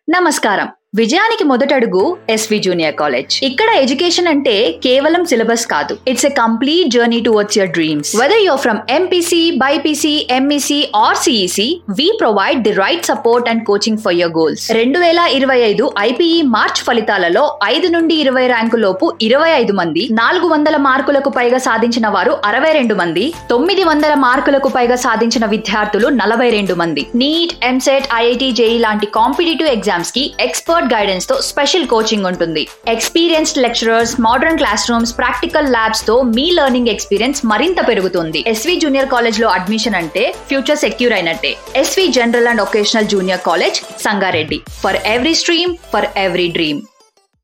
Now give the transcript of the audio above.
నమస్కారం విజయానికి మొదటడుగు ఎస్వి జూనియర్ కాలేజ్ ఇక్కడ ఎడ్యుకేషన్ అంటే కేవలం సిలబస్ కాదు it's a complete journey towards your dreams whether you're from MPC BiPC MEC or CEC we provide the right support and coaching for your goals రెండు వేల ఇరవై ఐదు ఐపీఈ మార్చ్ ఫలితాలలో ఐదు నుండి ఇరవై ర్యాంకు లోపు ఇరవై ఐదు మంది నాలుగు వందల మార్కులకు పైగా సాధించిన వారు అరవై రెండు మంది తొమ్మిది వందల మార్కులకు పైగా సాధించిన విద్యార్థులు నలభై రెండు మంది NEET EAMCET IIT JEE competitive కాంపిటేటివ్ ఎగ్జామ్స్ కి ఎక్స్పర్ట్ గైడెన్స్ తో స్పెషల్ కోచింగ్ ఉంటుంది experienced lecturers modern classrooms practical labs తో మీ లెర్నింగ్ ఎక్స్పీరియన్స్ మరింత పెరుగుతుంది ఎస్వి జూనియర్ కాలేజ్ లో అడ్మిషన్ అంటే ఫ్యూచర్ సెక్యూర్ అయినట్టే SV general and vocational junior college Sangareddy for every stream for every dream